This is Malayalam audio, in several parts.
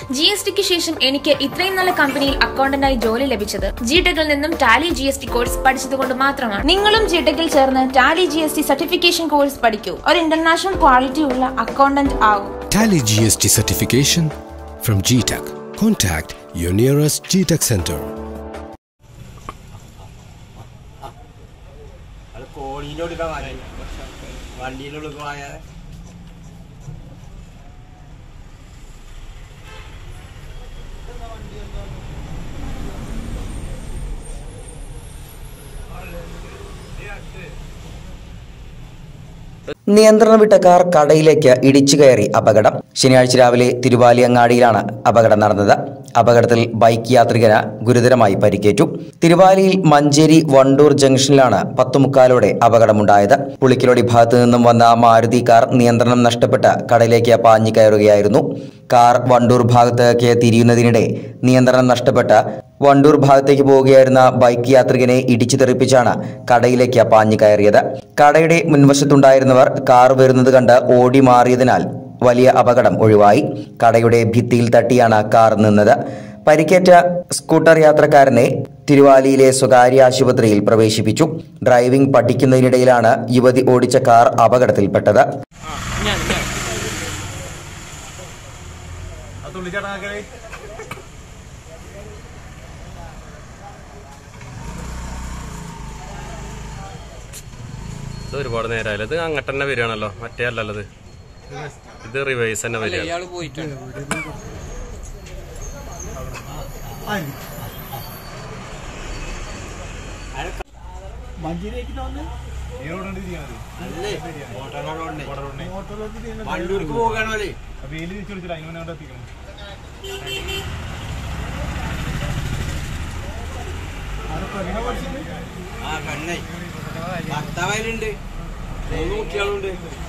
ജി എസ് ടിക്ക് ശേഷം എനിക്ക് ഇത്രയും നല്ല കമ്പനിയിൽ അക്കൗണ്ടന്റായി ജോലി ലഭിച്ചത് ജി ടെക്കിൽ നിന്നും Tally G S T course പഠിച്ചതുകൊണ്ട് മാത്രമാണ് നിങ്ങളും ജി ടെക്കിൽ ചേർന്ന് Tally G S T certification course പഠിക്കൂ ഒരു ഇന്റർനാഷണൽ ക്വാളിറ്റി ഉള്ള അക്കൗണ്ടന്റ് ആകൂ Tally GST certification from GTAC. Contact your nearest GTAC center. അത് കോളീൻ്റെ കൊടുക്കാൻ മതി വണ്ടിയുടെ ഉള്ളിൽ പോയാൽ നിയന്ത്രണം വിട്ട കാർ കടയിലേക്ക് ഇടിച്ചു കയറി അപകടം ശനിയാഴ്ച രാവിലെ തിരുവാലിയങ്ങാടിയിലാണ് അപകടം നടന്നത് അപകടത്തിൽ ബൈക്ക് യാത്രികന് ഗുരുതരമായി പരിക്കേറ്റു തിരുവാലിയിൽ മഞ്ചേരി വണ്ടൂർ ജംഗ്ഷനിലാണ് പത്തുമുക്കാലോടെ അപകടമുണ്ടായത് പുളിക്കലോടി ഭാഗത്തു നിന്നും വന്ന മാരുതി കാർ നിയന്ത്രണം നഷ്ടപ്പെട്ട് കടയിലേക്ക് പാഞ്ഞു കയറുകയായിരുന്നു കാർ വണ്ടൂർ ഭാഗത്തേക്ക് തിരിയുന്നതിനിടെ നിയന്ത്രണം നഷ്ടപ്പെട്ട് വണ്ടൂർ ഭാഗത്തേക്ക് പോവുകയായിരുന്ന ബൈക്ക് യാത്രികനെ ഇടിച്ചു തെറിപ്പിച്ചാണ് കടയിലേക്ക് പാഞ്ഞു കയറിയത് കടയുടെ മുൻവശത്തുണ്ടായിരുന്നവർ കാർ വരുന്നത് കണ്ട് ഓടി മാറിയതിനാൽ വലിയ അപകടം ഒഴിവായി കടയുടെ ഭിത്തിയിൽ തട്ടിയാണ് കാർ നിന്നത് പരിക്കേറ്റ സ്കൂട്ടർ യാത്രക്കാരനെ തിരുവാലിയിലെ സ്വകാര്യ ആശുപത്രിയിൽ പ്രവേശിപ്പിച്ചു ഡ്രൈവിംഗ് പഠിക്കുന്നതിനിടയിലാണ് യുവതി ഓടിച്ച കാർ അപകടത്തിൽപ്പെട്ടത് ഇത് ഒരുപാട് നേരമായാലും ഇത് അങ്ങോട്ട് തന്നെ വരികയാണല്ലോ മറ്റേ അല്ലല്ലോ ഇത് ഇത് റിവേഴ്സ് തന്നെ വരിക ഇയാൾ പോയിട്ടുണ്ട് അല്ലേ വണ്ടൂർക്ക് പോകണോ അല്ലേ ആ കണ്ണേ ഭർത്താവായാലുണ്ട് മൂന്ന് കുട്ടികളുണ്ട്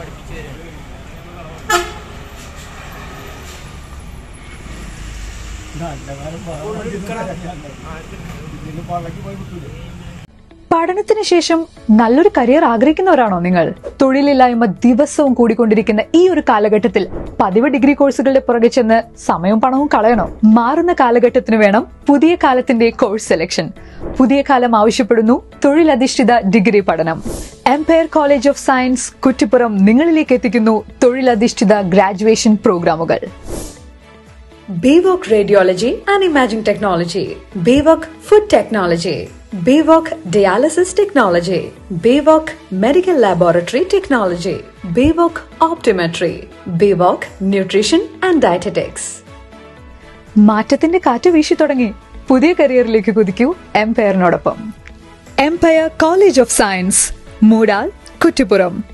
പഠനത്തിന് ശേഷം നല്ലൊരു കരിയർ ആഗ്രഹിക്കുന്നവരാണോ നിങ്ങൾ തൊഴിലില്ലായ്മ ദിവസവും കൂടിക്കൊണ്ടിരിക്കുന്ന ഈ ഒരു കാലഘട്ടത്തിൽ പതിവ് ഡിഗ്രി കോഴ്സുകളുടെ പുറകെ ചെന്ന് സമയവും പണവും കളയണോ മാറുന്ന കാലഘട്ടത്തിന് വേണം പുതിയ കാലത്തിന്റെ കോഴ്സ് സെലക്ഷൻ പുതിയ കാലം ആവശ്യപ്പെടുന്നു തൊഴിലധിഷ്ഠിത ഡിഗ്രി പഠനം Empire College of Science Kuttippuram നിങ്ങളിലേക്ക് എത്തിക്കുന്നു തൊഴിലധിഷ്ഠിത ഗ്രാജുവേഷൻ പ്രോഗ്രാമുകൾ BVOC Radiology and Imaging Technology, BVOC Food Technology, BVOC Dialysis Technology, BVOC Medical Laboratory Technology, BVOC Optometry, BVOC Nutrition and Dietetics. മാറ്റത്തിന്റെ കാറ്റ് വീശി തുടങ്ങി പുതിയ കരിയറിലേക്ക് കുതിക്കൂ എംപയറിനോടൊപ്പം Empire College of Science Moodal Kuttippuram